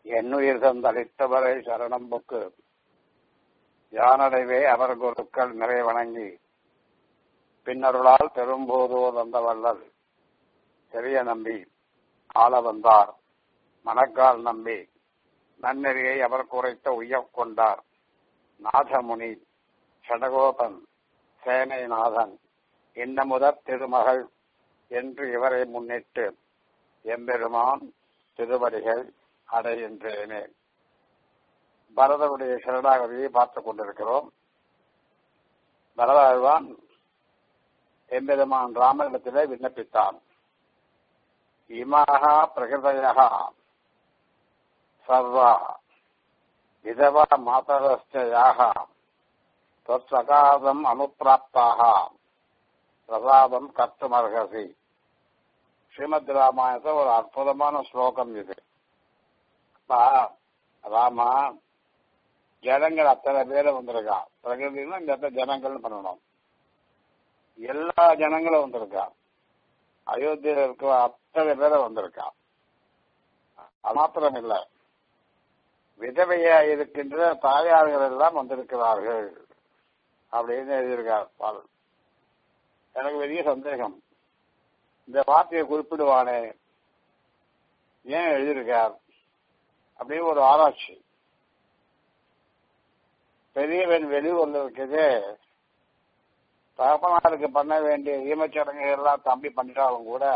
என்னுயிர் தந்தளித்தவரை சரணம் புக்கு யானடைவே அவர் குருக்கள் நிறை வணங்கி பின்னருளால் பெரும்போதோ தந்த வள்ளல் தெரிய நம்பி ஆள வந்தார் மணக்கால் நம்பி நன்னெறியை அவர் குறைத்த உய்யக் கொண்டார் நாதமுனி சடகோபன் சேனைநாதன் இன்னமுதற் திருமகள் என்று இவரை முன்னிட்டு எம்பெருமான் திருவடிகள் அடைகின்றேனே பரதனுடைய சரணாகதியை பார்த்துக் கொண்டிருக்கிறோம் பரதாழ்வான் எம்பெருமான் ராமனிடத்திலே விண்ணப்பித்தான் இமாக பிரகிருதயா சர்வா விதவா மாதரஸ்யாக தொற்சகாதம் அனுப்பிராப்தாக பிரசாதம் கத்துமர்கசி ஸ்ரீமத் ராமாயணத்துல ஒரு அற்புதமான ஸ்லோகம் இது ராமா ஜனங்கள் அத்தனை பேர் வந்திருக்கா பிரகிருதினா இந்த இடத்துல ஜனங்கள் பண்ணணும் எல்லா ஜனங்களும் வந்திருக்கா அயோத்தியில இருக்கிற அத்தனை பேரை வந்திருக்கா அது மாத்திரம் இல்லை விதவையா இருக்கின்ற தாயார்கள் எல்லாம் வந்திருக்கிறார்கள் அப்படின்னு எழுதியிருக்கார் பால் எனக்கு பெரிய சந்தேகம் இந்த வார்த்தையை குறிப்பிடுவானே ஏன் எழுதியிருக்கார் அப்படின்னு ஒரு ஆராய்ச்சி பெரியவன் வெளியூர்ல இருக்குது தகப்பனாருக்கு பண்ண வேண்டிய ஈமச்சடங்குகள் எல்லாம் தம்பி பண்ணிட்டாலும் கூட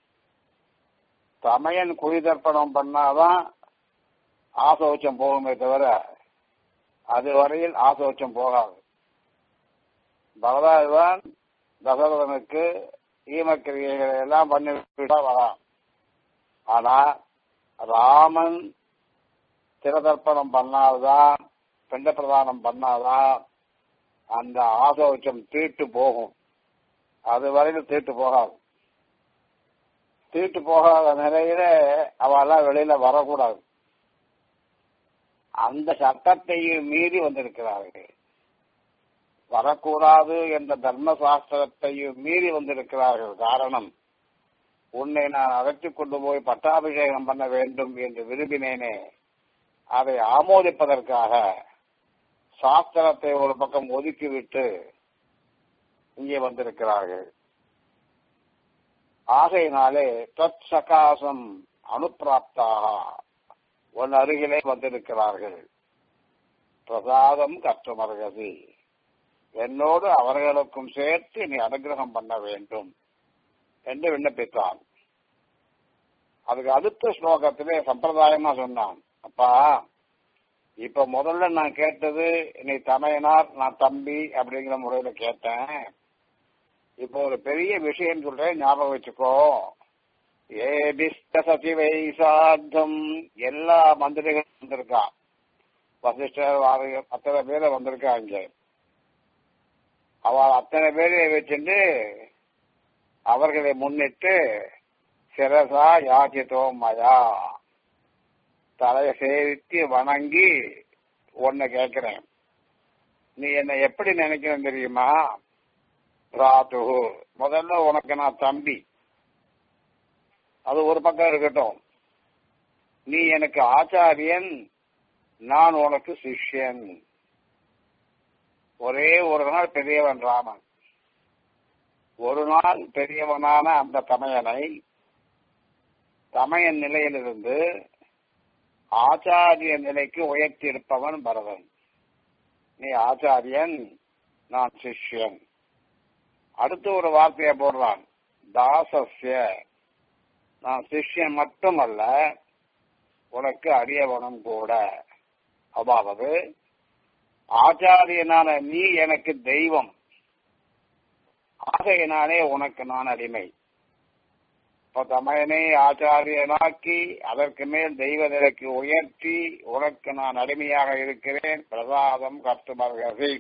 தமையன் குழிதர்ப்பணம் பண்ணாதான் ஆசோச்சம் போகுமே தவிர அது வரையில் ஆசோச்சம் போகாது பரதாழ்வான் தசரதனுக்கு ஈமக்கிரியைகளை எல்லாம் பண்ணிவிட்டா வரான் ஆனா ராமன் திரதர்ப்பணம் பண்ணாதான் பிண்ட பிரதானம் பண்ணாதான் அந்த ஆசோச்சம் தீட்டு போகும் அது வரையில் தீட்டு போகாது தீட்டு போகாத நிலையில அவெல்லாம் வெளியில வரக்கூடாது அந்த சட்டத்தையும் மீறி வந்திருக்கிறார்கள் வரக்கூடாது என்ற தர்ம சாஸ்திரத்தையும் மீறி வந்திருக்கிறார்கள் காரணம் உன்னை நான் அகற்றி கொண்டு போய் பட்டாபிஷேகம் பண்ண வேண்டும் என்று விரும்பினேனே அதை ஆமோதிப்பதற்காக சாஸ்திரத்தை ஒரு பக்கம் ஒதுக்கிவிட்டு இங்கே வந்திருக்கிறார்கள் ஆகையினாலே தத் சகாசம் அனுப்பிராப்தாக உன் அருகிலே வந்திருக்கிறார்கள் பிரசாதம் கற்றுமர்கதி என்னோடு அவர்களுக்கும் சேர்த்து நீ அனுகிரகம் பண்ண வேண்டும் என்று விண்ணப்பித்தான் அதுக்கு அடுத்த ஸ்லோகத்திலே சம்பிரதாயமா சொன்னான் அப்பா இப்ப முதல்ல நான் கேட்டது நீ தமையனார் நான் தம்பி அப்படிங்கிற முறையில கேட்டேன் இப்போ ஒரு பெரிய விஷயம் சொல்றேன் ஞாபகம் வச்சுக்கோ ஏபிஸ்த சசிவை சாத்தம் எல்லா மந்திரிகளும் வந்திருக்கா வசிஷ்டர் அத்தனை பேரை வந்திருக்கா இங்க அவள் அத்தனை பேரை வச்சுட்டு அவர்களை முன்னிட்டு சிரசா யாச்சித்தோம் மயா தலையை சேவித்து வணங்கி உன்னை கேட்கிறேன் நீ என்னை எப்படி நினைக்கிறேன் தெரியுமா ராத்து முதல்ல உனக்கு நான் தம்பி அது ஒரு பக்கம் இருக்கட்டும் நீ எனக்கு ஆச்சாரியன் நான் உனக்கு சிஷ்யன் ஒரே ஒரு நாள் பெரியவன் ராமன் ஒரு நாள் பெரியவனான அந்த தமையனை தமையன் நிலையிலிருந்து ஆச்சாரிய நிலைக்கு உயர்த்தி இருப்பவன் பரதன் நீ ஆச்சாரியன் நான் சிஷ்யன் அடுத்து ஒரு வார்த்தையை போடுறான் தாசஸ்ய நான் சிஷ்யன் மட்டுமல்ல உனக்கு அடியவனும் கூட அதாவது ஆச்சாரியனான நீ எனக்கு தெய்வம் ஆகையினாலே உனக்கு நான் அடிமை இப்ப தமையனை ஆச்சாரியனாக்கி அதற்கு மேல் தெய்வ நிலைக்கு உயர்த்தி உனக்கு நான் அடிமையாக இருக்கிறேன் பிரசாதம் கத்துமர்கசி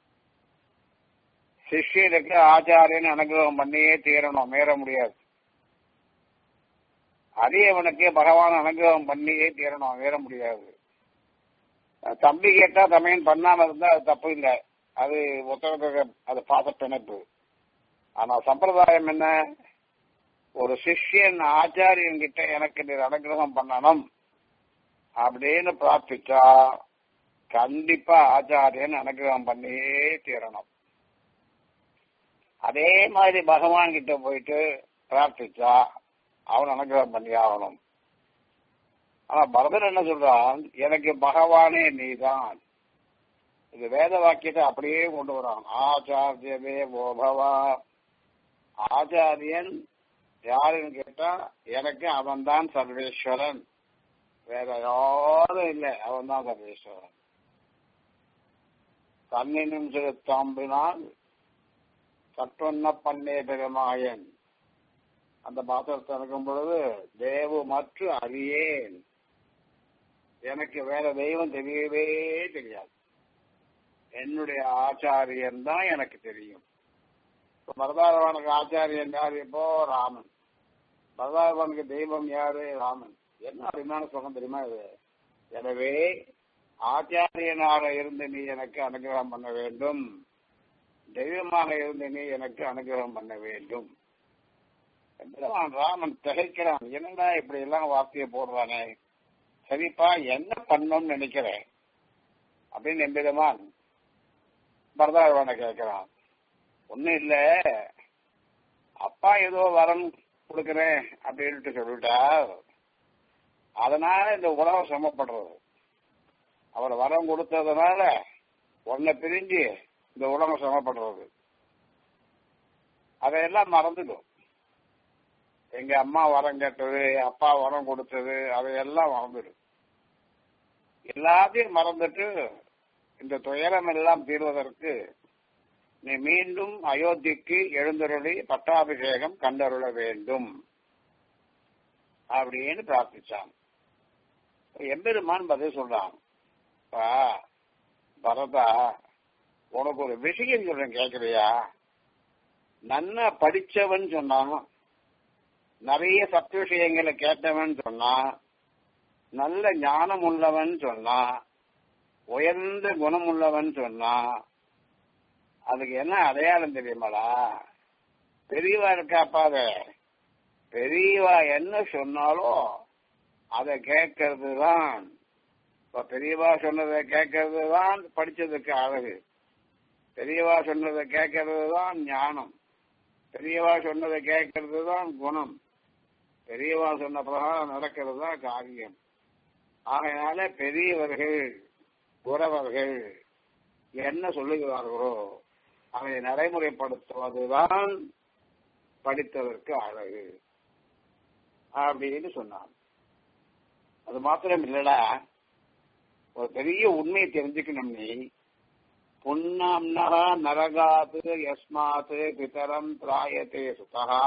சிஷ்யனுக்கு ஆச்சாரியன் அனுகிரகம் பண்ணியே தீரணும் மீற முடியாது அரியவனுக்கு பகவான் அனுகிரகம் பண்ணியே தீரணும் மீற முடியாது தம்பி கேட்டா தமையன் பண்ணாம இருந்தா அது தப்பு இல்லை அது ஒருத்தருக்கு அது பாச பிணைப்பு ஆனா சம்பிரதாயம் என்ன ஒரு சிஷ்யன் ஆச்சாரியன் கிட்ட எனக்கு நீர் அனுகிரகம் பண்ணணும் அப்படின்னு பிரார்த்திச்சா கண்டிப்பா ஆச்சாரியன் அனுகிரகம் பண்ணியே தீரணும் அதே மாதிரி பகவான் கிட்ட போயிட்டு பிரார்த்திச்சா அவன் அனுகிரகம் பண்ணி ஆகணும் ஆனா பரதன் என்ன சொல்றான் எனக்கு பகவானே நீதான் இது வேத வாக்கியத்தை அப்படியே கொண்டு வரான் ஆச்சாரியவே ஓபவா ஆச்சாரியன் யாருன்னு கேட்டா எனக்கு அவன் தான் சர்வேஸ்வரன் வேற யாரும் இல்லை அவன் தான் சர்வேஸ்வரன் தன்னினும் சிறு தாம்பினால் சற்றொன்ன பண்ணே பெருமாயன் அந்த பாத்திரத்தை இறக்கும் பொழுது தேவு மற்ற அறியேன் எனக்கு வேற தெய்வம் தெரியவே தெரியாது என்னுடைய ஆச்சாரியன் தான் எனக்கு தெரியும் பரதாரவானுக்கு ஆச்சாரியன் யார் இப்போ ராமன் பரதாரவானுக்கு தெய்வம் யாரு ராமன் என்ன அருமையான சுகம் தெரியுமா இது எனவே ஆச்சாரியனாக இருந்து நீ எனக்கு அனுகிரகம் பண்ண வேண்டும் தெய்வமாக இருந்து நீ எனக்கு அனுகிரகம் பண்ண வேண்டும் எம்பெருமான் ராமன் திகைக்கிறான் என்னடா இப்படி எல்லாம் வார்த்தையை போடுறானே சரிப்பா என்ன பண்ணணும்னு நினைக்கிறேன் அப்படின்னு எம்பெருமான் பரதாழ்வான கேட்கிறான் ஒன்னும் இல்ல அப்பா ஏதோ வரம் கொடுக்கிறேன் அப்படின்ட்டு சொல்லிட்டா அதனால இந்த உலகம் சிரமப்படுறது அவர் வரம் கொடுத்ததுனால உன்னை பிரிஞ்சு இந்த உலகம் சிரமப்படுறது அதையெல்லாம் மறந்துடும் எங்க அம்மா வரம் கேட்டது அப்பா வரம் கொடுத்தது அதையெல்லாம் மறந்துடும் எல்லாத்தையும் மறந்துட்டு இந்த துயரம் எல்லாம் தீர்வதற்கு நீ மீண்டும் அயோத்திக்கு எழுந்தருளி பட்டாபிஷேகம் கண்டருள வேண்டும் அப்படின்னு பிரார்த்திச்சான் எம்பெருமான் பதில் சொல்றான் பரதா உனக்கு ஒரு விஷயம் சொல்றேன் கேக்குறியா நன்னா படிச்சவன் சொன்னான் நிறைய சத்து விஷயங்களை கேட்டவன் சொன்னா நல்ல ஞானம் உள்ளவன் சொன்னா உயர்ந்த குணம் உள்ளவன் சொன்னா அதுக்கு என்ன அடையாளம் தெரியுமாடா பெரியவா இருக்காப்பாத பெரியவா என்ன சொன்னாலும் அதை கேட்கறது தான் இப்ப பெரியவா சொன்னதை கேட்கறது தான் படிச்சதுக்கு அழகு பெரியவா சொன்னதை கேட்கறது தான் ஞானம் பெரியவா சொன்னதை கேட்கறது தான் குணம் பெரியவா சொன்ன பிரகாரம் நடக்கிறது தான் காரியம் ஆகையினால பெரியவர்கள் உறவர்கள் என்ன சொல்லுகிறார்களோ அதை நடைமுறைப்படுத்துவதுதான் படித்ததற்கு அழகு அப்படின்னு சொன்னான் அது மாத்திரம் இல்லடா ஒரு பெரிய உண்மையை தெரிஞ்சுக்கணும் நீ புன்னாம்னா நரகாது யஸ்மாத் பிதரம் திராயத்தே சுதா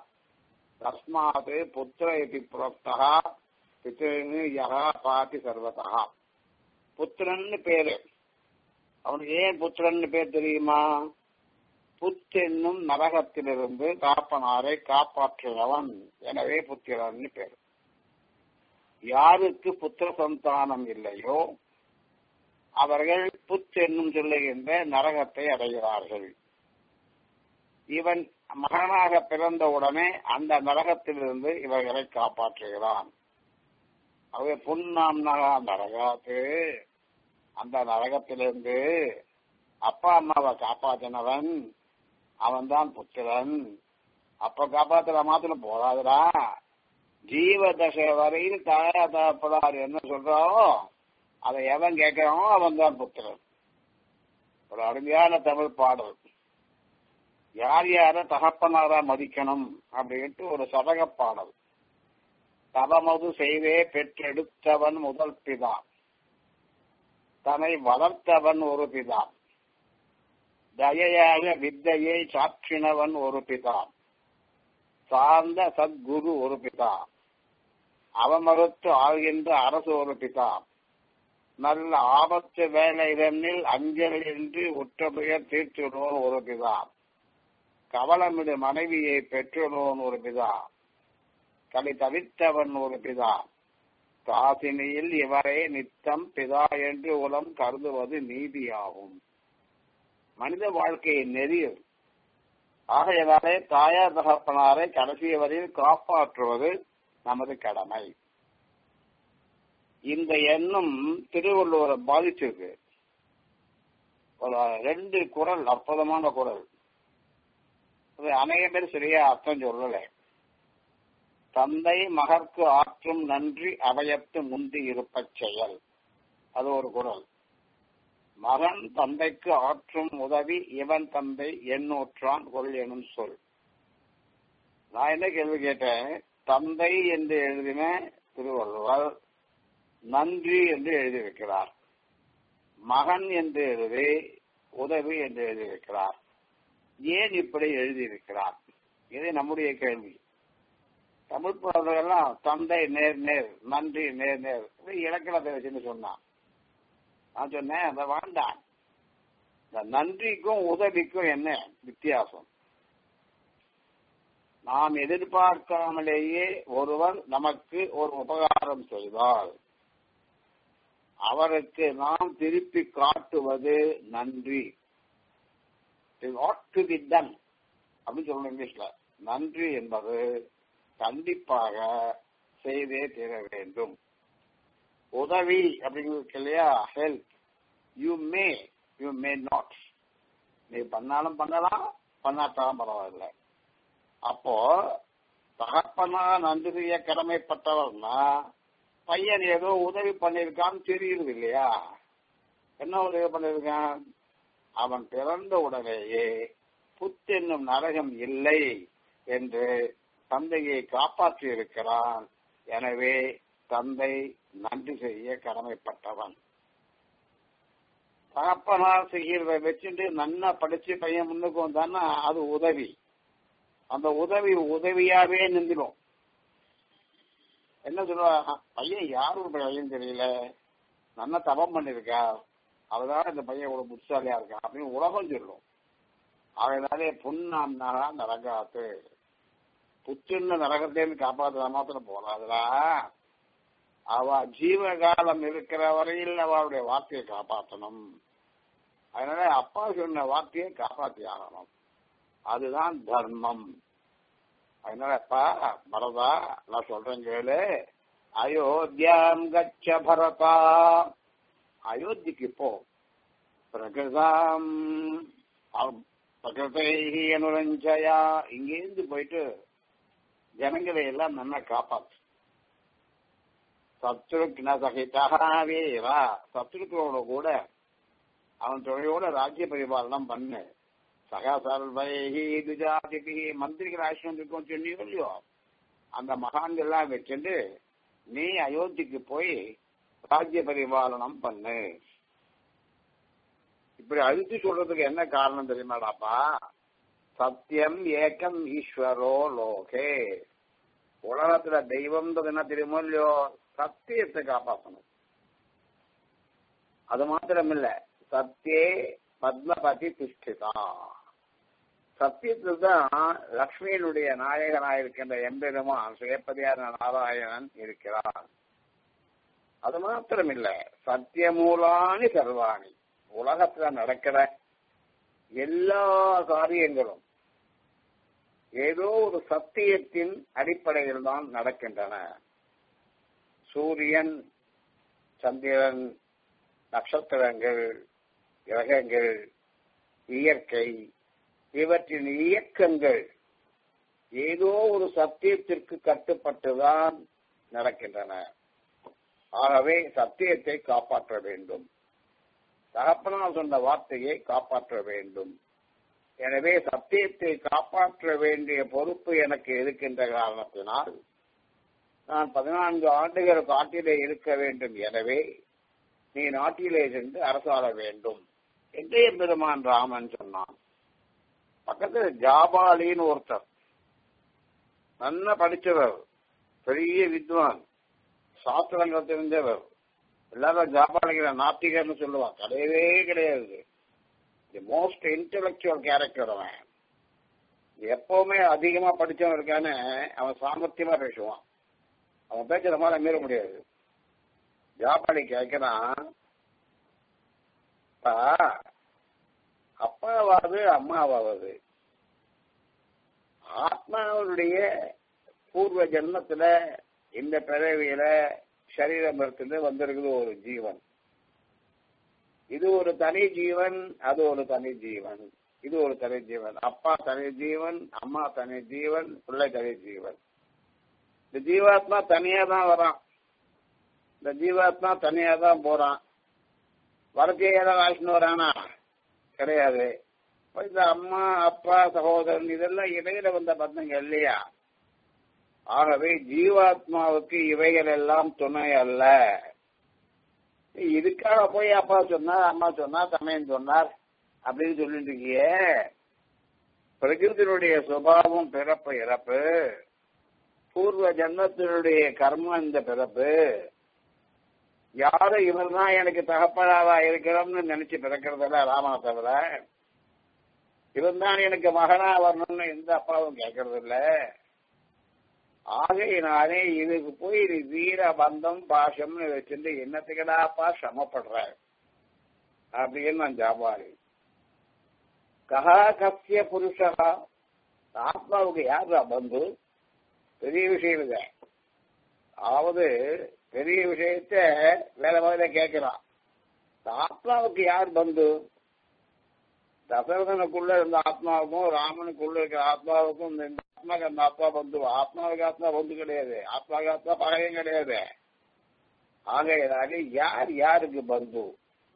தஸ்மாத் புத்திர இது புரோக்தா பித்திருன்னு யகா பாதி சர்வதா புத்திரன்னு பேரு அவனுக்கு ஏன் புத்திரன்னு பேர் தெரியுமா புத்தென்னும் நரகத்திலிருந்து காப்பனாரை காப்பாற்றுகிறவன் எனவே புத்திரன்னு பேர் யாருக்கு புத்திர சந்தானம் இல்லையோ அவர்கள் புத் என்னும் சொல்லுகின்ற நரகத்தை அடைகிறார்கள் இவன் மகனாக பிறந்தவுடனே அந்த நரகத்திலிருந்து இவர்களை காப்பாற்றுகிறான் அவை புன்னாம் நகா நரகாத்து அந்த நரகத்திலிருந்து அப்பா அம்மாவை காப்பாத்தினவன் அவன் தான் புத்திரன் அப்ப காப்பாத்துற மாத்திரம் போதாதுடா ஜீவ தசை வரையில் தாயா தகப்படார் என்ன சொல்றாரோ அதை எவன் கேட்கிறானோ அவன் தான் புத்திரன் ஒரு அருமையான தமிழ் பாடல் யார் யார தகப்பனாரா மதிக்கணும் அப்படின்ட்டு ஒரு சதக பாடல் தவமது செய்தே பெற்றெடுத்தவன் முதல் பிதா தன்னை வளர்த்தவன் ஒரு பிதா தயையாக வித்தையை சாற்றினவன் ஒரு பிதா சார்ந்த சத்குரு ஒரு பிதா அவமறுத்து ஆள்கின்ற அரசு ஒரு பிதா நல்ல ஆபத்து வேலைதனில் அஞ்சல் என்று உற்றபெயர் தீர்த்துடுவோன் ஒரு பிதா கவலமிடு மனைவியை பெற்றுள்ளோன் ஒரு பிதா களி தவித்தவன் ஒரு பிதா காசினியில் இவரே நித்தம் பிதா என்று உலம் கருதுவது நீதியாகும் மனித வாழ்க்கையின் நெறியில் ஆகையதாலே தாயார் தகப்பனாரை கடைசி வரையில் காப்பாற்றுவது நமது கடமை இந்த எண்ணம் திருவள்ளுவரை பாதிச்சிருக்கு ஒரு ரெண்டு குரல் அற்புதமான குரல் அது அநேக பேர் சரியா அர்த்தம் சொல்லல தந்தை மகற்கு ஆற்றும் நன்றி அவையத்து முந்தி இருப்பச் செயல் அது ஒரு குரல் மகன் தந்தைக்கு ஆற்றும் உதவி இவன் தந்தை எண்ணூற்றான் கொள் எனும் சொல் நான் என்ன கேள்வி கேட்டேன் தந்தை என்று எழுதின திருவள்ளுவர் நன்றி என்று எழுதியிருக்கிறார் மகன் என்று எழுதி உதவி என்று எழுதியிருக்கிறார் ஏன் இப்படி எழுதியிருக்கிறார் இது நம்முடைய கேள்வி தமிழ் புலவர்கள்லாம் தந்தை நேர் நேர் நன்றி நேர் நேர் இலக்கணத்தை வச்சுன்னு சொன்னான் நான் சொன்னேன் அதை வேண்டாம் இந்த நன்றிக்கும் உதவிக்கும் என்ன வித்தியாசம் நாம் எதிர்பார்க்காமலேயே ஒருவர் நமக்கு ஒரு உபகாரம் செய்தால் அவருக்கு நாம் திருப்பி காட்டுவது நன்றி டு பி டன் அப்படின்னு சொல்லணும் இங்கிலீஷ்ல நன்றி என்பது கண்டிப்பாக செய்தே தீர வேண்டும் உதவி அப்படிங்கிறது இல்லையா help you may you may not நீ பண்ணாலும் பண்ணலாம் பண்ணாட்டாலும் பரவாயில்ல அப்போ தகப்பனா நன்றி செய்ய கடமைப்பட்டவர்னா பையன் ஏதோ உதவி பண்ணிருக்கான்னு தெரியுது இல்லையா என்ன உதவி பண்ணிருக்கான் அவன் பிறந்த உடனேயே புத்தென்னும் நரகம் இல்லை என்று தந்தையை காப்பாற்றி இருக்கிறான் எனவே தந்தை நன்றி செய்ய கடமைப்பட்டவன் தகப்பனார் செய்கிறத வச்சுட்டு நன்னா படிச்சு பையன் முன்னுக்கு வந்தான்னா அது உதவி அந்த உதவி உதவியாவே நின்றுடும் என்ன சொல்லுவா பையன் யாரும் பையன் தெரியல நல்லா தபம் பண்ணிருக்கா அதனால இந்த பையன் இவ்வளவு புத்திசாலியா இருக்கான் அப்படின்னு உலகம் சொல்லும் அதனாலே புண்ணாம் நகா நரகாத்து புற்றுன்னு நரகத்திலேருந்து காப்பாத்துற மாத்திரம் போறாதுடா அவ ஜீவகாலம் இருக்கிற வரையில் அவளுடைய வார்த்தையை காப்பாற்றணும் அதனால அப்பா சொன்ன வார்த்தையை காப்பாற்றி ஆகணும் அதுதான் தர்மம் அதனாலப்பா பரதா நான் சொல்றேன் கேளு அயோத்தியாம் கச்ச பரதா அயோத்திக்கு போ பிரகிருதாம் பிரகிருதை அனுரஞ்சயா இங்கேருந்து போயிட்டு ஜனங்களை எல்லாம் நல்லா காப்பாத்து சத்ருக்ன சகிதா வீரா சத்ருக்களோட கூட அவன் துணையோட ராஜ்ய பரிபாலனம் பண்ணு சகா சர்வைஹி துஜாதிபி மந்திரிகள் ஆசிரம் இருக்கும் சொன்னியோ இல்லையோ அந்த மகான்கள்லாம் வச்சுட்டு நீ அயோத்திக்கு போய் ராஜ்ய பரிபாலனம் பண்ணு இப்படி அழுத்தி சொல்றதுக்கு என்ன காரணம் தெரியுமாடாப்பா சத்தியம் ஏக்கம் ஈஸ்வரோ லோகே உலகத்துல தெய்வம்ன்றது என்ன தெரியுமோ இல்லையோ சத்தியத்தை காப்பாற்றணும் அது மாத்திரம் இல்ல சத்தியே பத்மபதி திஷ்டிதா சத்தியத்தில் தான் லக்ஷ்மியினுடைய நாயகனாக இருக்கின்ற எம்பெருமான் சுயப்பதியான நாராயணன் இருக்கிறார் அது மாத்திரம் இல்ல சத்தியமூலானி சர்வாணி உலகத்துல நடக்கிற எல்லா காரியங்களும் ஏதோ ஒரு சத்தியத்தின் அடிப்படையில் தான் நடக்கின்றன சூரியன் சந்திரன் நட்சத்திரங்கள் கிரகங்கள் இயற்கை இவற்றின் இயக்கங்கள் ஏதோ ஒரு சத்தியத்திற்கு கட்டுப்பட்டுதான் நடக்கின்றன ஆகவே சத்தியத்தை காப்பாற்ற வேண்டும் தகப்பனால் சொன்ன வார்த்தையை காப்பாற்ற வேண்டும் எனவே சத்தியத்தை காப்பாற்ற வேண்டிய பொறுப்பு எனக்கு இருக்கின்ற காரணத்தினால் நான் பதினான்கு ஆண்டுகள் காட்டிலே இருக்க வேண்டும் எனவே நீ நாட்டிலே சென்று அரசாள வேண்டும் என்று பெருமான் ராமன் சொன்னான் பக்கத்துல ஜாபாலின்னு ஒருத்தர் நல்லா படிச்சவர் பெரிய வித்வான் சாஸ்திரங்கள் தெரிஞ்சவர் எல்லாரும் ஜாபாலிகிற நாத்திகர்னு சொல்லுவான் கிடையவே கிடையாது தி மோஸ்ட் இன்டெலக்சுவல் கேரக்டர் அவன் எப்பவுமே அதிகமா படிச்சவன் இருக்கானே அவன் சாமர்த்தியமா பேசுவான் அவன் பேச்ச நம்மளால மீற முடியாது ஜாபாலி கேட்கிறான் அப்பாவாவது அம்மாவாவது ஆத்மாவுடைய பூர்வ ஜென்மத்துல இந்த பிறவியில சரீரம் எடுத்துட்டு வந்திருக்குது ஒரு ஜீவன் இது ஒரு தனி ஜீவன் அது ஒரு தனி ஜீவன் இது ஒரு தனி ஜீவன் அப்பா தனி ஜீவன் அம்மா தனி ஜீவன் பிள்ளை தனி ஜீவன் இந்த ஜீவாத்மா தனியா தான் வரான் இந்த ஜீவாத்மா தனியா தான் போறான் வரத்தையே தான் வாசின்னு வரானா கிடையாது இந்த அம்மா அப்பா சகோதரன் இதெல்லாம் இடையில வந்த பந்தங்கள் இல்லையா ஆகவே ஜீவாத்மாவுக்கு இவைகள் எல்லாம் துணை அல்ல இதுக்காக போய் அப்பா சொன்னார் அம்மா சொன்னார் தமையன் சொன்னார் அப்படின்னு சொல்லிட்டு இருக்கியே பிரகிருத்தினுடைய சுபாவம் பிறப்பு இறப்பு பூர்வ ஜன்மத்தினுடைய கர்மம் இந்த பிறப்பு யாரும் இவர் தான் எனக்கு தகப்பனாவா இருக்கிறோம்னு நினைச்சு பிறக்கிறதில்ல ராமனை தவிர இவன் தான் எனக்கு மகனா வரணும்னு எந்த அப்பாவும் கேட்கறது இல்ல ஆகையினாலே இதுக்கு போய் நீ வீர பந்தம் பாசம்னு வச்சுட்டு என்னத்துக்கடாப்பா சிரமப்படுற அப்படின்னு நான் ஜாபாரி கஹா கசிய புருஷா ஆத்மாவுக்கு யாரா பந்து பெரிய விஷயம் இல்லை அதாவது பெரிய விஷயத்த வேற மாதிரி கேட்கிறான் ஆத்மாவுக்கு யார் பந்து தசரதனுக்குள்ள இருந்த ஆத்மாவுக்கும் ராமனுக்குள்ள இருக்கிற ஆத்மாவுக்கும் இந்த ஆத்மாவுக்கு அந்த ஆத்மா பந்து ஆத்மாவுக்கு ஆத்மா பந்து கிடையாது ஆத்மாவுக்கு ஆத்மா பகையும் கிடையாது ஆகையினாலே யார் யாருக்கு பந்து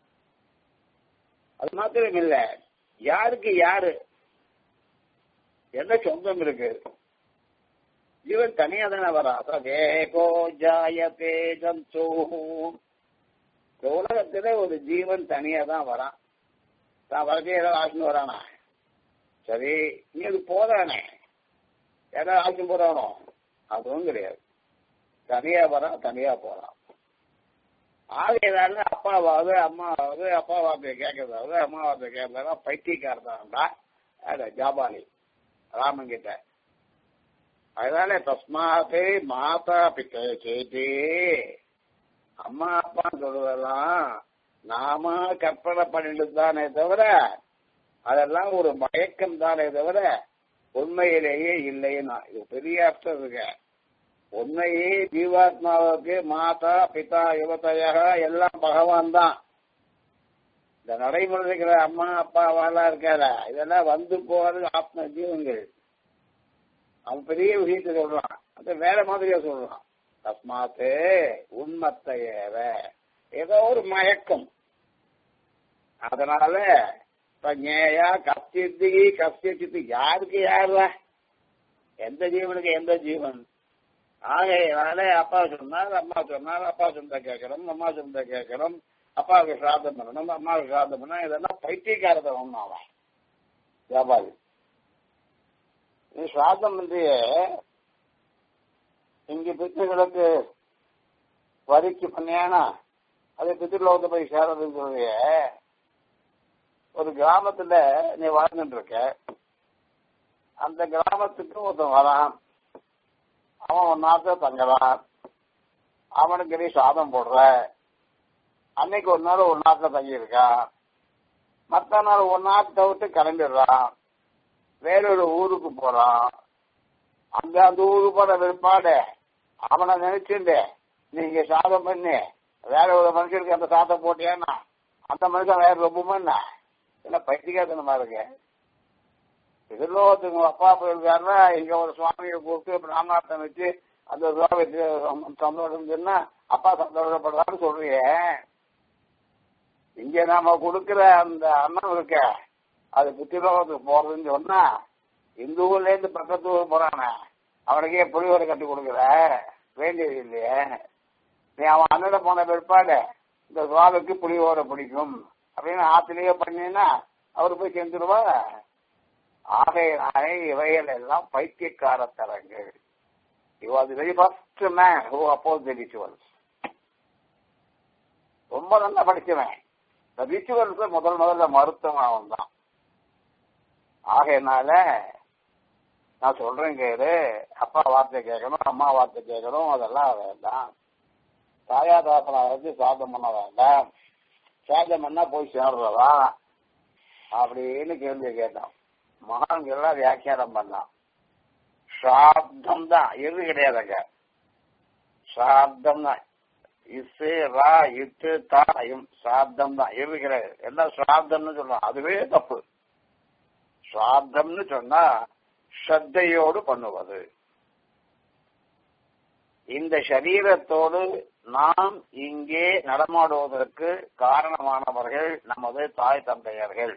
அது மாத்திரம் இல்ல யாருக்கு யாரு என்ன சொந்தம் இருக்கு இவன் தனியா தானே வரா சதேகோ ஜாயதே ஜந்து இந்த உலகத்துல ஒரு ஜீவன் தனியா தான் வரான் தான் வரதே ஏதாவது ஆச்சுன்னு வரானா சரி நீ அது போதானே ஏதாவது ஆச்சும் போறானோ அதுவும் கிடையாது தனியா வரான் தனியா போறான் ஆகையதால அப்பாவாவது அம்மாவாவது அப்பா வார்த்தையை கேட்கறதாவது அம்மா வார்த்தையை கேட்கறதா பைத்தியக்காரதான்டா அட ஜாபாலி ராமன் கிட்ட அதனால தஸ்மாத்தே மாதா பித்த சேட்டே அம்மா அப்பான்னு சொல்றதெல்லாம் நாம கற்பனை பண்ணிட்டு தானே தவிர அதெல்லாம் ஒரு மயக்கம் தானே தவிர உண்மையிலேயே இல்லைன்னா இது பெரிய அர்த்தம் இருக்கு உண்மையே ஜீவாத்மாவுக்கு மாதா பிதா யுவதையாக எல்லாம் பகவான் தான் இந்த நடைமுறை இருக்கிற அம்மா அப்பாவாலாம் இருக்காத இதெல்லாம் வந்து போறது ஆத்ம ஜீவங்கள் அவன் பெரிய விஷயத்தை சொல்றான் அது வேற மாதிரியா சொல்றான் தஸ்மாத்து உண்மத்தையேவ ஏதோ ஒரு மயக்கம் அதனால இப்ப ஞேயா கஸ்தியத்தி கஸ்தியத்தி யாருக்கு யாருல எந்த ஜீவனுக்கு எந்த ஜீவன் ஆகையினால அப்பா சொன்னார் அம்மா சொன்னார் அப்பா சொந்த கேட்கணும் அம்மா சொந்த கேட்கணும் அப்பாவுக்கு சிராதம் பண்ணணும் அம்மாவுக்கு சிராதம் பண்ணணும் இதெல்லாம் பைத்தியக்காரத்தனம் அவன் வியாபாரி நீ சிராதம் பண்றிய இங்க பித்துகளுக்கு வரிக்கு பண்ணியானா அது பித்திருலோகத்தை போய் சேரதுன்னு சொல்றிய ஒரு கிராமத்துல நீ வாழ்ந்துட்டு இருக்க அந்த கிராமத்துக்கு ஒருத்தன் வரான் அவன் ஒரு நாத்த தங்கலாம் அவனுக்கு நீ சாதம் போடுற அன்னைக்கு ஒரு நாள் ஒரு நாட்டில் தங்கி இருக்கான் மற்ற நாள் ஒரு நாட்டை விட்டு கிளம்பிடுறான் வேறொரு ஊருக்கு போறான் அங்க அந்த ஊருக்கு போற விற்பாடு அவனை நினைச்சுண்டு நீங்க சாதம் பண்ணி வேற ஒரு மனுஷனுக்கு அந்த சாதம் போட்டியான்னா அந்த மனுஷன் வேற ரொம்ப என்ன பைத்தியக்காரத்தனமா இருக்கு எதிர்லோகத்துக்கு அப்பா போயிருக்காருன்னா இங்க ஒரு சுவாமியை கூப்பிட்டு பிராமணார்த்தம் வச்சு அந்த சுவாமி சந்தோஷம் சொன்னா அப்பா சந்தோஷப்படுறான்னு சொல்றியே இங்க நாம கொடுக்கிற அந்த அன்னம் இருக்க அது புத்திலோகத்துக்கு போறதுன்னு சொன்னா இந்த ஊர்ல இருந்து பக்கத்து ஊர் போறானே அவனுக்கே புளியோரை கட்டி கொடுக்குற வேண்டியது இல்லையே நீ அவன் அண்ணன் போன பிற்பாடு இந்த சுவாமிக்கு புளியோரை பிடிக்கும் அப்படின்னு ஆத்திலேயே பண்ணினா அவரு போய் செஞ்சிருவா ஆகையினாலே இவைகள் எல்லாம் பைத்தியக்காரத்தரங்கள் He was the very first man who opposed the rituals. ரொம்ப நல்லா படிச்சவன் இந்த ரிச்சுவல்ஸ் முதல் முதல்ல மருத்துவம் அவன் தான் ஆகையினால நான் சொல்றேன் கேடு அப்பா வார்த்தை கேட்கணும் அம்மா வார்த்தை கேட்கணும் அதெல்லாம் வேண்டாம் தாயா தாத்தனை வச்சு சாதம் பண்ண வேண்டாம் சாதம் பண்ணா போய் சேர்றதா அப்படின்னு கேள்வி கேட்டான் மகான்கள்லாம் வியாக்கியானம் பண்ணான் சாப்தம் தான் எது கிடையாதுங்க சாப்தம் தான் இசு ரா இட்டு தா இம் சாப்தம் தான் இருக்கிற எல்லாம் சாப்தம்னு சொல்றோம் அதுவே தப்பு சாப்தம்னு சொன்னா ஸ்ரத்தையோடு பண்ணுவது இந்த சரீரத்தோடு நாம் இங்கே நடமாடுவதற்கு காரணமானவர்கள் நமது தாய் தந்தையர்கள்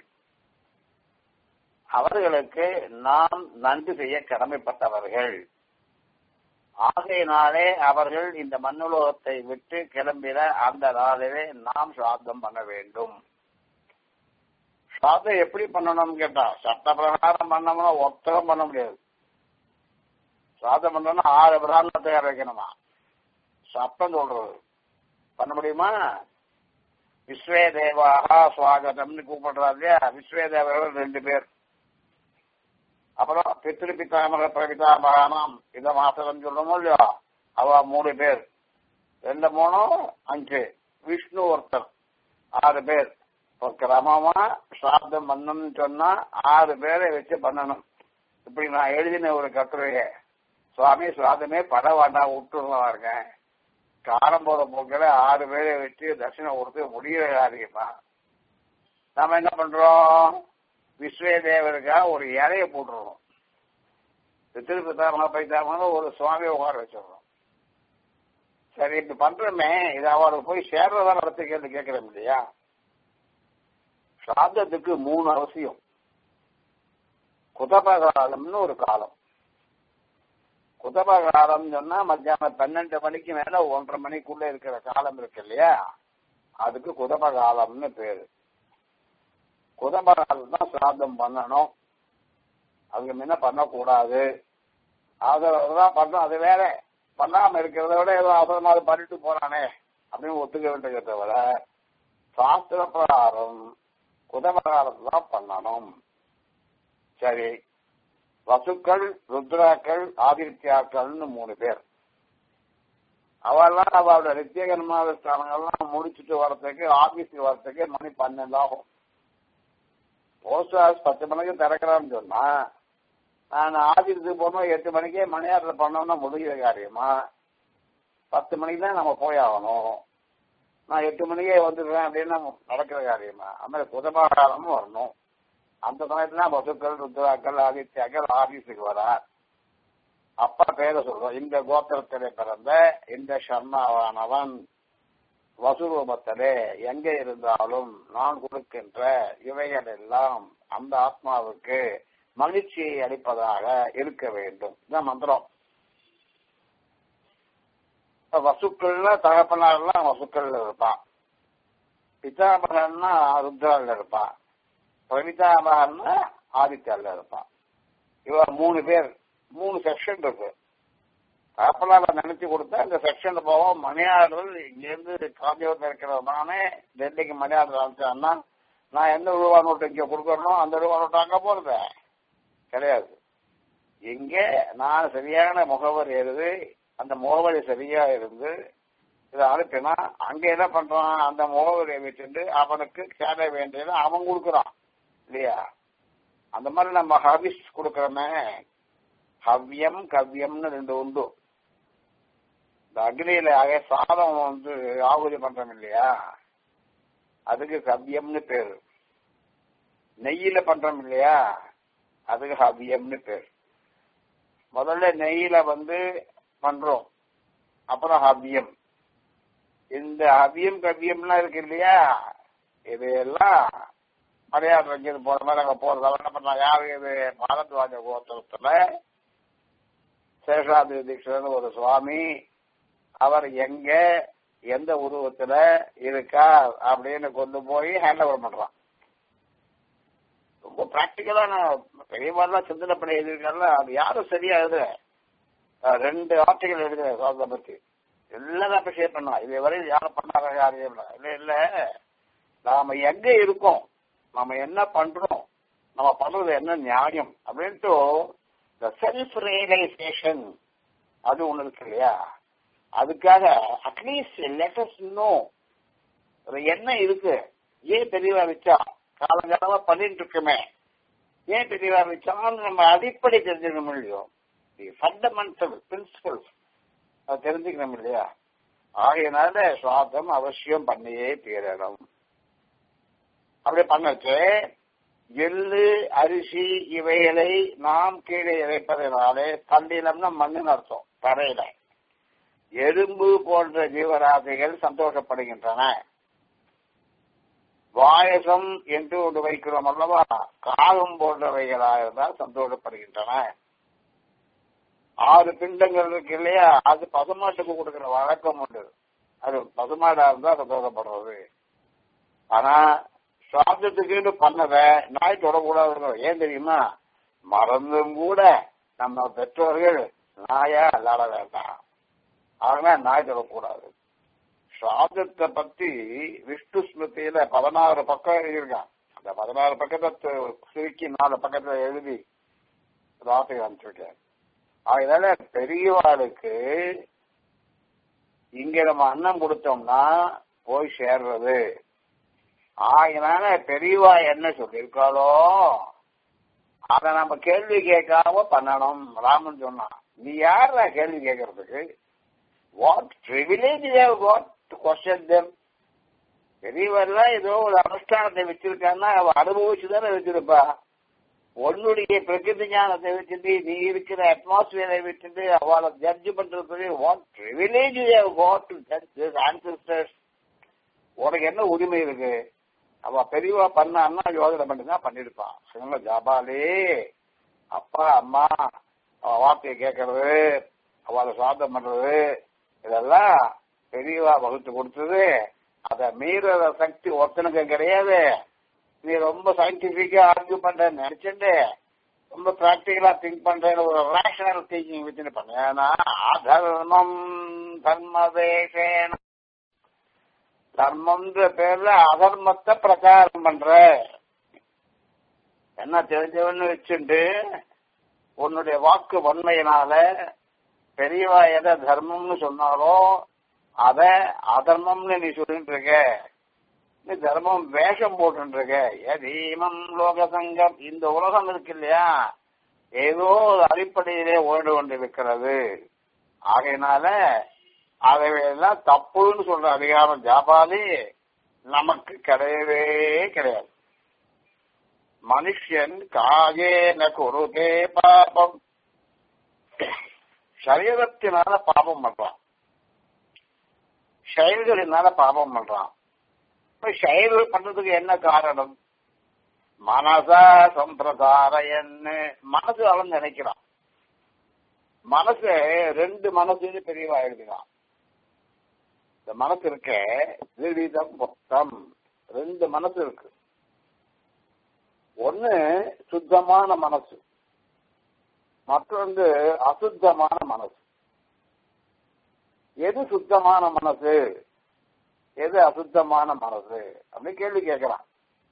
அவர்களுக்கு நாம் நன்றி செய்ய கடமைப்பட்டவர்கள் ஆகையினாலே அவர்கள் இந்த மண்ணுலகத்தை விட்டு கிளம்பின அந்த நாளிலே நாம் சாத்தம் பண்ண வேண்டும் சாத்தம் எப்படி பண்ணணும்னு கேட்டா சட்ட பிரகாரம் பண்ணோம்னா ஒத்தகம் பண்ண முடியாது சாதம் பண்ணணும்னா ஆறு பிராணத்தை தயார் வைக்கணுமா சத்தம் சொல்றது பண்ண முடியுமா விஸ்வே தேவாகா சுவாகதம்னு கூப்பிடுறாரு இல்லையா விஸ்வே தேவர்கள் ரெண்டு பேர் அப்புறம் பித்திரு பித்தாமக பிரபிதாமகானாம் இத மாசம் சொல்லணுமோ இல்லையோ அவ மூணு பேர் ரெண்டு மூணும் அஞ்சு விஷ்ணு ஒருத்தர் ஆறு பேர் இப்போ கிரமமா சாப்தம் பண்ணணும்னு சொன்னா ஆறு பேரை வச்சு பண்ணணும் இப்படி நான் எழுதின ஒரு கட்டுரைய சுவாமி சுவாதமே பட வேண்டாம் விட்டுருலாம் இருக்கேன் காலம் போற போக்கில ஆறு பேரை வச்சு தர்சனம் கொடுத்து முடிகிற காரியமா நாம என்ன பண்றோம் விஸ்வே தேவருக்காக ஒரு இலைய போட்டுருவோம் பித்திருப்பித்தாம பைத்தாம ஒரு சுவாமியை உட்கார வச்சிடுறோம் சரி இப்ப பண்றோமே இது அவருக்கு போய் சேர்றதா நடத்தி கேட்டு கேட்கிறோம் இல்லையா சாதத்துக்கு மூணு அவசியம் குதப காலம்னு ஒரு காலம் குதப காலம் சொன்னா மத்தியானம் பன்னெண்டு மணிக்கு மேல ஒன்றரை மணிக்குள்ள இருக்கிற காலம் இருக்கு இல்லையா அதுக்கு குதப காலம்னு பேரு குதப காலம் தான் சிராதம் பண்ணணும் அதுக்கு முன்ன பண்ணக்கூடாது அததான் பண்ணணும் அது வேற பண்ணாம இருக்கிறத விட ஏதோ அவசரமா பண்ணிட்டு போறானே அப்படின்னு ஒத்துக்க வேண்டியதை தவிர சாஸ்திர பிரகாரம் குதபகாலத்தை தான் பண்ணணும் சரி வசுக்கள் ருத்ராக்கள் ஆதித்யாக்கள்னு மூணு பேர் அவெல்லாம் அவளோட நித்திய கர்மானுஷ்டானங்கள்லாம் முடிச்சுட்டு வரத்துக்கு ஆபீஸுக்கு வரத்துக்கு மணி பன்னெண்டு ஆகும் போஸ்ட் ஆஃபீஸ் பத்து மணிக்கு திறக்கிறான்னு சொன்னா நான் ஆபீஸுக்கு போனோம் எட்டு மணிக்கே மணியாட்டில் பண்ணோம்னா முடிகிற காரியமா பத்து மணிக்கு தான் நம்ம போய் ஆகணும் நான் எட்டு மணிக்கே வந்துடுவேன் அப்படின்னு நடக்கிற காரியமா அது மாதிரி புதமா காலமும் வரணும் அந்த சமயத்துல வசுக்கள் ருத்ராக்கள் ஆதித்யாக்கள் ஆபீஸுக்கு வர அப்பா பேரை சொல்றோம் இந்த கோத்திரத்திலே பிறந்த இந்த சர்மாவானவன் வசுரூபத்திலே எங்க இருந்தாலும் நான் கொடுக்கின்ற இவைகள் எல்லாம் அந்த ஆத்மாவுக்கு மகிழ்ச்சியை அளிப்பதாக இருக்க வேண்டும் இதான் மந்திரம் வசுக்கள்ல தகப்பனார்லாம் வசுக்கள் இருப்பான் பிதாமகன்னா ருத்ரால இருப்பான் பிரமிதாமகன்னா ஆதித்யால இருப்பான் இவ மூணு பேர் மூணு செக்ஷன் இருக்கு தகப்பனார நினைச்சு கொடுத்தா இந்த செக்ஷன் போவோம் மணியாளர்கள் இங்கிருந்து காஞ்சிபுரத்தில் இருக்கிறவனானே டெல்லிக்கு மணியாளர் அனுப்பிச்சான்னா நான் எந்த ரூபா நோட்டு இங்க கொடுக்கறனோ அந்த ரூபா நோட்டு அங்க போறது கிடையாது இங்க நான் சரியான முகவரி எழுது அந்த முகவரி சரியா இருந்து இதை அனுப்பினா அங்க என்ன பண்றான் அந்த முகவரியை வச்சுட்டு அவனுக்கு சேர வேண்டியதை அவன் கொடுக்குறான் இல்லையா அந்த மாதிரி நம்ம ஹவிஸ் கொடுக்கறோமே ஹவ்யம் கவ்யம்னு ரெண்டு உண்டு இந்த அக்னியில ஆக சாதம் வந்து ஆகுதி பண்றோம் இல்லையா அதுக்கு கவ்யம்னு பேரு நெய்யில பண்றோம் இல்லையா அதுக்கு ஹவ்யம்னு பேர் முதல்ல நெய்யில வந்து பண்றோம் அப்புறம் ஹவ்யம் இந்த ஹவ்யம் கவ்யம்லாம் இருக்கு இல்லையா இது எல்லாம் மலையாள ரஞ்சது போற மாதிரி அங்க போறதால என்ன பண்ணா யாரு இது பாரத்வாஜ கோத்திரத்துல சேஷாதி தீட்சர் ஒரு சுவாமி அவர் எங்க எந்த உருவத்துல இருக்கா அப்படின்னு கொண்டு போய் ஹேண்ட் ஓவர் பண்றான் ரொம்ப பிராக்டிக்கலான பெரியவாரெல்லாம் சிந்தனை பண்ணி எழுதியிருக்காருல அது யாரும் சரியா எழுதுற ரெண்டு ஆர்டிகல் எழுதுறேன் சுவாசத்தை பத்தி எல்லாம் அப்ரிஷியேட் பண்ணா இது வரையும் யாரும் பண்ணாத காரியம் இல்ல இல்ல நாம எங்க இருக்கோம் நம்ம என்ன பண்றோம் நம்ம பண்றது என்ன நியாயம் அப்படின்ட்டு இந்த செல்ஃப் ரியலைசேஷன் அது ஒண்ணு இருக்கு இல்லையா அதுக்காக அட்லீஸ்ட் லெட்டஸ் இன்னும் என்ன இருக்கு ஏன் பெரியவா வச்சா காலங்காலமா பண்ணிட்டு இருக்குமே ஏன் பெரியவா வச்சான்னு நம்ம அடிப்படை தெரிஞ்சுக்கணும் இல்லையோ ஃபண்டமெண்டல் பிரின்சிபல்ஸ் அது தெரிஞ்சுக்கணும் இல்லையா ஆகையினால சுவாசம் அவசியம் பண்ணியே தீரணும் அப்படி பண்ணச்சு எள்ளு அரிசி இவைகளை நாம் கீழே இறைப்பதனாலே தள்ளினம்னா மண்ணுன்னு அர்த்தம் தரையில எறும்பு போன்ற ஜீவராசிகள் சந்தோஷப்படுகின்றன வாயசம் என்று ஒன்று வைக்கிறோம் அல்லவா காகம் போன்றவைகளாக இருந்தால் சந்தோஷப்படுகின்றன ஆறு பிண்டங்கள் இருக்கு இல்லையா அது பசுமாட்டுக்கு கொடுக்கிற வழக்கம் உண்டு அது பசுமாடா இருந்தா சந்தோஷப்படுறது ஆனா சாப்பிட்டதுக்கு பண்ணத நாய் தொடக்கூடாது ஏன் தெரியுமா மறந்தும் கூட நம்ம பெற்றோர்கள் நாயா விளாட வேண்டாம் அதனால நாய் தொடக்கூடாது சாதத்தை பத்தி விஷ்ணு ஸ்மிருதியில பதினாறு பக்கம் எழுதியிருக்கான் அந்த பதினாறு பக்கத்தை சுருக்கி நாலு பக்கத்துல எழுதி ராத்திரி அனுப்பிச்சிருக்கேன் அதனால பெரியவாளுக்கு இங்க நம்ம அன்னம் கொடுத்தோம்னா போய் சேர்றது ஆகினால பெரியவா என்ன சொல்லியிருக்காளோ அத நம்ம கேள்வி கேட்காம பண்ணணும் ராமன் சொன்னான் நீ யாரா கேள்வி கேட்கறதுக்கு what privilege have got to question them பெரியவர்லாம் ஏதோ ஒரு அனுஷ்டானத்தை வச்சிருக்கான்னா அவ அனுபவிச்சு தானே வச்சிருப்பா உன்னுடைய பிரகிருதி ஞானத்தை வச்சுட்டு நீ இருக்கிற அட்மாஸ்பியரை விட்டுட்டு அவளை ஜட்ஜ் பண்றதுக்கு what privilege have got to judge ancestors உனக்கு என்ன உரிமை இருக்கு அவ பெரியவா பண்ணான்னா யோசனை பண்ணிதான் பண்ணிருப்பான் சொன்ன ஜாபாலே அப்பா அம்மா அவ வார்த்தையை கேட்கறது அவளை சாதம் பண்றது இதெல்லாம் பெரியவா வகுத்து கொடுத்தது அத மீற சக்தி ஒருத்தனுக்கு கிடையாது நீ ரொம்ப சயின்டிபிக்கா ஆர்கியூ பண்ற நினைச்சுட்டு ரொம்ப பிராக்டிகலா திங்க் பண்றேன்னு ஒரு ரேஷனல் திங்கிங் வச்சுட்டு பண்ண ஏன்னா அதர்மம் தர்மதேசேன தர்மம்ன்ற பேர்ல அதர்மத்தை பிரச்சாரம் பண்ற என்ன தெரிஞ்சவன்னு வச்சுட்டு உன்னுடைய வாக்கு வன்மையினால பெரியவா எதை தர்மம்னு சொன்னாலோ அத அதர்மம்னு நீ சொல்லிட்டு இருக்க நீ தர்மம் வேஷம் போட்டு இருக்க எதீமம் லோக சங்கம் இந்த உலகம் இருக்கு இல்லையா ஏதோ ஒரு அடிப்படையிலே ஓடு கொண்டிருக்கிறது ஆகையினால அதையெல்லாம் தப்புன்னு சொல்ற அதிகாரம் ஜாபாலி நமக்கு கிடையவே கிடையாது மனுஷன் காயேன குருதே பாபம் சரீரத்தினால பாபம் பண்றான் செயல்களினால பாபம் பண்றான் இப்ப செயல்கள் பண்றதுக்கு என்ன காரணம் மனசா சம்பிரதாரன்னு மனசு அவன் நினைக்கிறான் மனசு ரெண்டு மனசுன்னு பெரியவா எழுதினான் இந்த மனசு இருக்க விவிதம் மொத்தம் ரெண்டு மனசு இருக்கு ஒன்னு சுத்தமான மனசு மற்றொன்று அசுத்தமான மனசு எது சுத்தமான மனசு எது அசுத்தமான மனசு அப்படின்னு கேள்வி கேட்கிறான்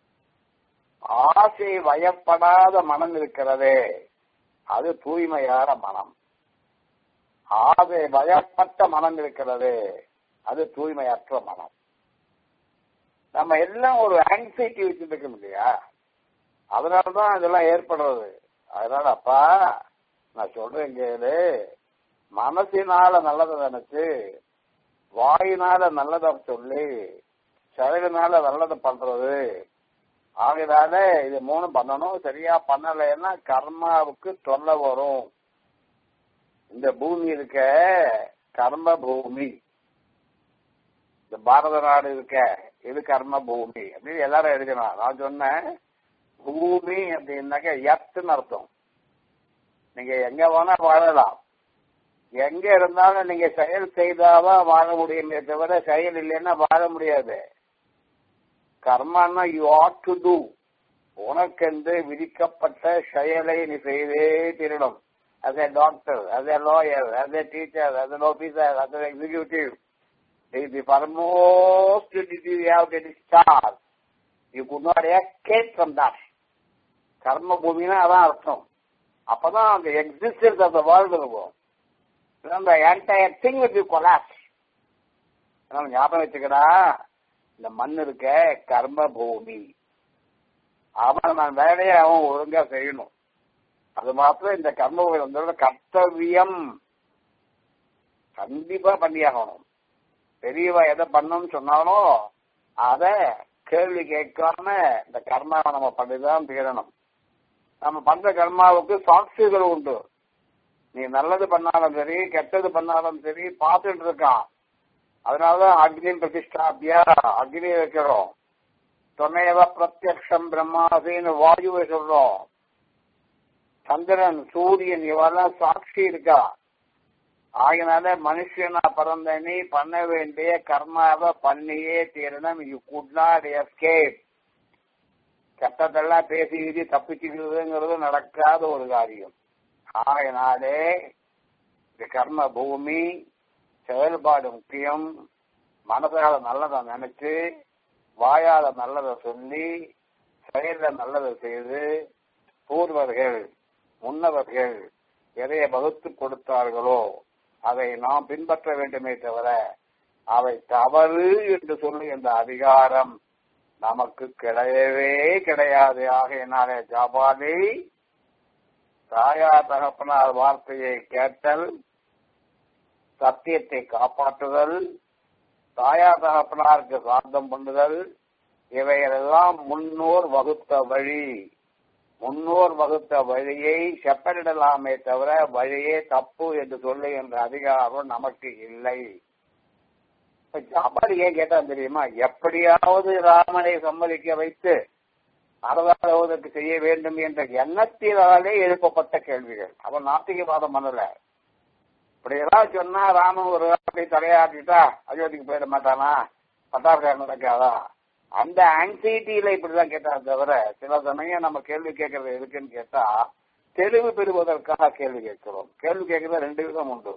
ஆசை வயப்படாத மனம் இருக்கிறதே அது தூய்மையான மனம் ஆசை வயப்பட்ட மனம் இருக்கிறது அது தூய்மையற்ற மனம் நம்ம எல்லாம் ஒரு ஆங்ஸைட்டி வச்சுட்டு இருக்கோம் இல்லையா அதனாலதான் இதெல்லாம் ஏற்படுறது அதனால அப்பா நான் சொல்றேன் கேளு மனசினால நல்லதை நினைச்சு வாயினால நல்லதை சொல்லி செயலினால நல்லதை பண்றது ஆகையினால இது மூணு பண்ணணும் சரியா பண்ணலைன்னா கர்மாவுக்கு தொல்லை வரும் இந்த பூமி இருக்க கர்ம பூமி இந்த பாரத நாடு இருக்க இது கர்ம பூமி அப்படின்னு எல்லாரும் எழுதணும் நான் சொன்னேன் பூமி அப்படின்னாக்க எத்துன்னு அர்த்தம் நீங்க எங்க வேணா வாழலாம் எங்க இருந்தாலும் நீங்க செயல் செய்தாதான் வாழ முடியுமே தவிர செயல் இல்லைன்னா வாழ முடியாது கர்மான்னா யூ ஆட் டு டூ உனக்கென்று விதிக்கப்பட்ட செயலை நீ செய்தே தீரணும் as a doctor, as a lawyer, as a teacher, as an officer, as an executive. The, the foremost duty you have to discharge. You could not escape from that. கர்ம பூமினா அதான் அர்த்தம் அப்பதான் அந்த எக்ஸிஸ்டன்ஸ் ஆஃப் த வேர்ல்டு இருக்கும் அந்த entire thing with you collapse நம்ம ஞாபகம் வச்சுக்கடா இந்த மண் இருக்க கர்ம பூமி அவன் நான் வேலையை அவன் ஒழுங்கா செய்யணும் அது மாத்திரம் இந்த கர்ம வந்தோட கர்த்தவியம் கண்டிப்பா பண்ணியாகணும் பெரியவா எதை பண்ணணும்னு சொன்னாலும் அத கேள்வி கேட்காம இந்த கர்மாவை நம்ம பண்ணிதான் தீரணும் நம்ம பண்ற கர்மாவுக்கு சாட்சிகள் உண்டு நீ நல்லது பண்ணாலும் சரி கெட்டது பண்ணாலும் சரி பார்த்துட்டு இருக்கான் அதனாலதான் அக்னி பிரதிஷ்டாபியா அக்னி வைக்கிறோம் துணையவ பிரத்யக்ஷம் பிரம்மாசின்னு வாயுவை சொல்றோம் சந்திரன் சூரியன் இவெல்லாம் சாட்சி இருக்கா ஆகினால மனுஷனா பிறந்த நீ பண்ண வேண்டிய கர்மாவை பண்ணியே தீரணும் யூ குட் நாட் எஸ்கேப் கெட்டதெல்லாம் பேசி கீதி தப்பிச்சுக்கிறதுங்கிறது நடக்காத ஒரு காரியம் ஆகினாலே இந்த கர்ம பூமி செயல்பாடு முக்கியம் மனதால நல்லதை நினைச்சு வாயால நல்லதை சொல்லி செயல நல்லதை செய்து பூர்வர்கள் முன்னவர்கள் எதைய வகுத்து கொடுத்தார்களோ அதை நாம் பின்பற்ற வேண்டுமே தவிர அவை தவறு என்று சொல்லி இந்த அதிகாரம் நமக்கு கிடையவே கிடையாது ஆகையினாலே ஜாபாலி தாயா தகப்பனார் வார்த்தையை கேட்டல் சத்தியத்தை காப்பாற்றுதல் தாயா தகப்பனாருக்கு சாந்தம் பண்ணுதல் இவைகளெல்லாம் முன்னோர் வகுத்த வழி முன்னோர் வகுத்த வழியை செப்பனிடலாமே தவிர வழியே தப்பு என்று சொல்லுகின்ற அதிகாரம் நமக்கு இல்லை இப்ப ஜாபாடி ஏன் கேட்டா தெரியுமா எப்படியாவது ராமனை சம்மதிக்க வைத்து அரசாதவதற்கு செய்ய வேண்டும் என்ற எண்ணத்தினாலே எழுப்பப்பட்ட கேள்விகள் அவன் நாத்திகவாதம் பண்ணல இப்படி ஏதாவது சொன்னா ராமன் ஒரு அப்படி தலையாட்டிட்டா அயோத்திக்கு போயிட மாட்டானா பட்டார்காரன் நடக்காதா அந்த ஆங்ஸைட்டியில இப்படிதான் கேட்டா தவிர சில சமயம் நம்ம கேள்வி கேட்கறது எதுக்குன்னு கேட்டா தெளிவு பெறுவதற்காக கேள்வி கேட்கிறோம் கேள்வி கேட்கறது ரெண்டு விதம் உண்டு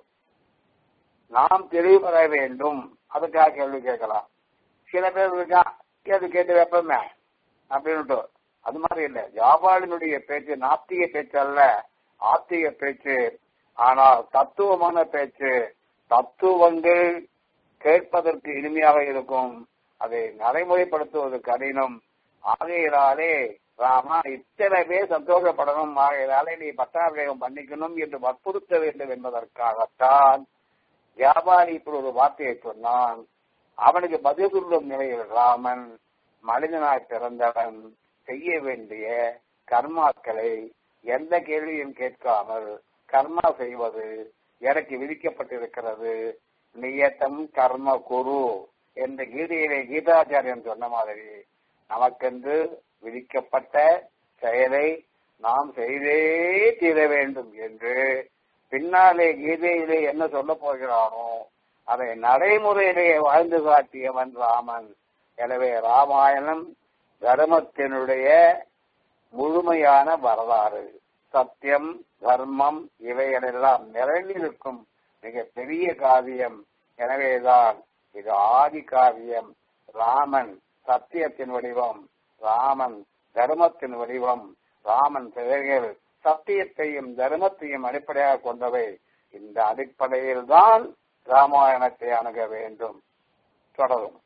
நாம் தெளிவு பெற வேண்டும் அதுக்காக கேள்வி கேட்கலாம் சில பேர் இருக்கா கேள்வி கேட்டு வைப்போமே அப்படின்ட்டு அது மாதிரி இல்ல ஜாபாலினுடைய பேச்சு நாத்திக பேச்சு அல்ல ஆத்திக பேச்சு ஆனால் தத்துவமான பேச்சு தத்துவங்கள் கேட்பதற்கு இனிமையாக இருக்கும் அதை நடைமுறைப்படுத்துவது கடினம் ஆகையினாலே ராமா இத்தனை பேர் சந்தோஷப்படணும் ஆகையினாலே நீ பட்டாபிஷேகம் பண்ணிக்கணும் என்று வற்புறுத்த வேண்டும் என்பதற்காகத்தான் வியாபாரி இப்படி ஒரு வார்த்தையை சொன்னான் அவனுக்கு பதில் சொல்லும் நிலையில் ராமன் மனிதனாய் பிறந்தவன் செய்ய வேண்டிய கர்மாக்களை எந்த கேள்வியும் கேட்காமல் கர்மா செய்வது எனக்கு விதிக்கப்பட்டிருக்கிறது நியத்தம் கர்ம குரு என்ற கீதையிலே கீதாச்சாரியன் சொன்ன மாதிரி நமக்கென்று விதிக்கப்பட்ட செயலை நாம் செய்தே தீர வேண்டும் என்று பின்னாலே கீதையிலே என்ன சொல்ல போகிறானோ அதை நடைமுறையிலே வாழ்ந்து காட்டியவன் ராமன் எனவே ராமாயணம் தர்மத்தினுடைய முழுமையான வரலாறு சத்தியம் தர்மம் இவைகளெல்லாம் நிறைந்திருக்கும் மிக பெரிய காவியம் எனவேதான் இது ஆதி காவியம் ராமன் சத்தியத்தின் வடிவம் ராமன் தர்மத்தின் வடிவம் ராமன் செயல்கள் சத்தியத்தையும் தர்மத்தையும் அடிப்படையாக கொண்டவை இந்த அடிப்படையில் தான் ராமாயணத்தை அணுக வேண்டும் தொடரும்